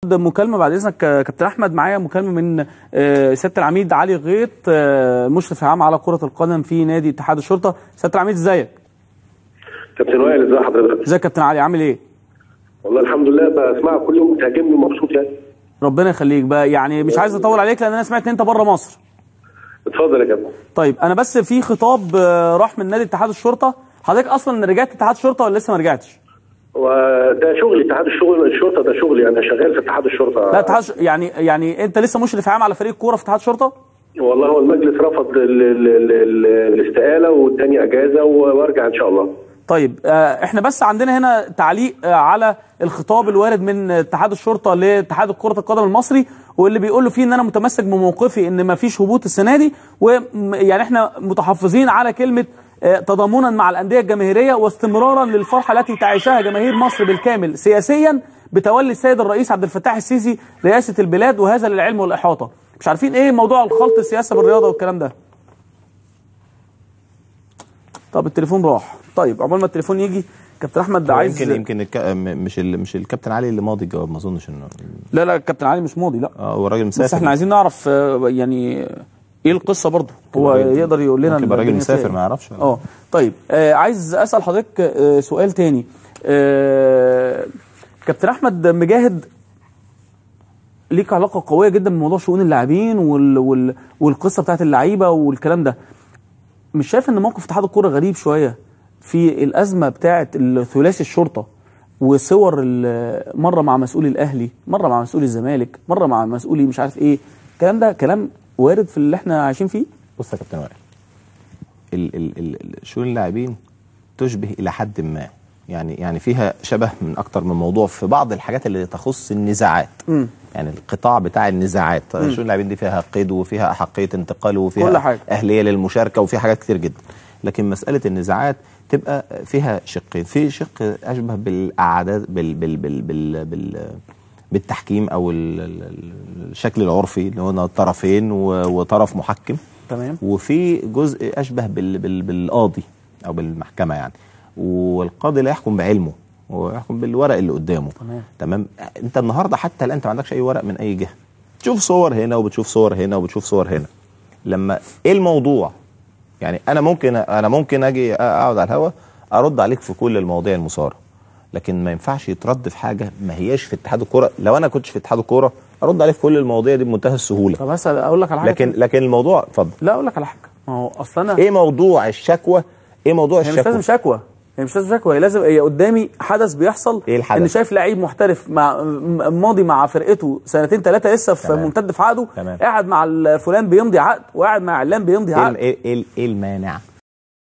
مكالمه بعد اذنك كابتن احمد معايا مكالمه من آه، سياده العميد علي غيط آه، مشرف عام على كره القدم في نادي اتحاد الشرطه سياده العميد ازيك كابتن وائل ازي حضرتك؟ ازيك يا كابتن علي عامل ايه والله الحمد لله بسمعك كل يوم بتهاجمني ومبسوط يعني ربنا يخليك بقى يعني مش عايز اطول عليك لان انا سمعت ان انت بره مصر اتفضل يا كابتن طيب انا بس في خطاب آه، راح من نادي اتحاد الشرطه حضرتك اصلا رجعت اتحاد الشرطه ولا لسه ما رجعتش وده شغلي اتحاد الشغل الشرطه ده شغلي انا شغال في اتحاد الشرطه لا اتحاد ش- يعني يعني انت لسه مشرف عام على فريق كوره في اتحاد الشرطه والله هو المجلس رفض ال- ال- ال- ال- الاستقاله واداني اجازه و- وارجع ان شاء الله طيب آه، احنا بس عندنا هنا تعليق آه، على الخطاب الوارد من اتحاد الشرطه لاتحاد كره القدم المصري واللي بيقول له فيه ان انا متمسك بموقفي ان ما فيش هبوط السنه دي ويعني احنا متحفظين على كلمه آه، تضامنا مع الانديه الجماهيريه واستمرارا للفرحه التي تعيشها جماهير مصر بالكامل سياسيا بتولي السيد الرئيس عبد الفتاح السيسي رئاسه البلاد وهذا للعلم والاحاطه مش عارفين ايه موضوع الخلط السياسه بالرياضه والكلام ده طب التليفون راح طيب عقبال ما التليفون يجي كابتن احمد عايز يمكن يمكن الك... م- مش ال... مش الكابتن علي اللي ماضي الجواب ما اظنش انه لا لا كابتن علي مش ماضي لا اه هو راجل مسافر بس احنا عايزين نعرف آه، يعني ايه القصه برضه هو راجل- يقدر يقول لنا ممكن يبقى راجل الدنيا فيها مسافر إيه. ما يعرفش اه طيب آه عايز اسال حضرتك آه سؤال تاني آه كابتن احمد مجاهد ليك علاقه قويه جدا بموضوع شؤون اللاعبين وال وال والقصه بتاعت اللعيبه والكلام ده مش شايف ان موقف اتحاد الكوره غريب شويه في الازمه بتاعت ثلاثي الشرطه وصور ال- مره مع مسؤولي الاهلي مره مع مسؤولي الزمالك مره مع مسؤولي مش عارف ايه الكلام ده كلام وارد في اللي احنا عايشين فيه بص يا كابتن وائل ال... ال... ال... ال- شؤون اللاعبين تشبه الى حد ما يعني يعني فيها شبه من اكتر من موضوع في بعض الحاجات اللي تخص النزاعات مم. يعني القطاع بتاع النزاعات شؤون اللاعبين دي فيها قيد وفيها احقيه انتقال وفيها كل حاجة. اهليه للمشاركه وفيها حاجات كتير جدا لكن مساله النزاعات تبقى فيها شقين في شق اشبه بالاعداد بال بال بال بال, بال بالتحكيم او ال- ال- ال- الشكل العرفي اللي هو طرفين و- وطرف محكم تمام وفي جزء اشبه بال بال بالقاضي او بالمحكمه يعني والقاضي لا يحكم بعلمه هو يحكم بالورق اللي قدامه تمام. تمام انت النهارده حتى الان انت ما عندكش اي ورق من اي جهه تشوف صور هنا وبتشوف صور هنا وبتشوف صور هنا لما ايه الموضوع يعني انا ممكن انا ممكن اجي اقعد على الهوا ارد عليك في كل المواضيع المثاره لكن ما ينفعش يترد في حاجه ما هياش في اتحاد الكوره لو انا كنتش في اتحاد الكوره ارد عليك في كل المواضيع دي بمنتهى السهوله طب اسال اقول لك على حاجه لكن لكن الموضوع اتفضل لا اقول لك على حاجه ما هو اصل انا ايه موضوع الشكوى ايه موضوع هي مش الشكوى لازم شكوى هي مش لازم شكوى هي لازم هي قدامي حدث بيحصل إيه الحدث؟ ان شايف لعيب محترف مع م- ماضي مع فرقته سنتين ثلاثه لسه في تمام. ممتد في عقده تمام. قاعد مع الفلان بيمضي عقد وقاعد مع علان بيمضي ايه عقد ايه ايه, إيه المانع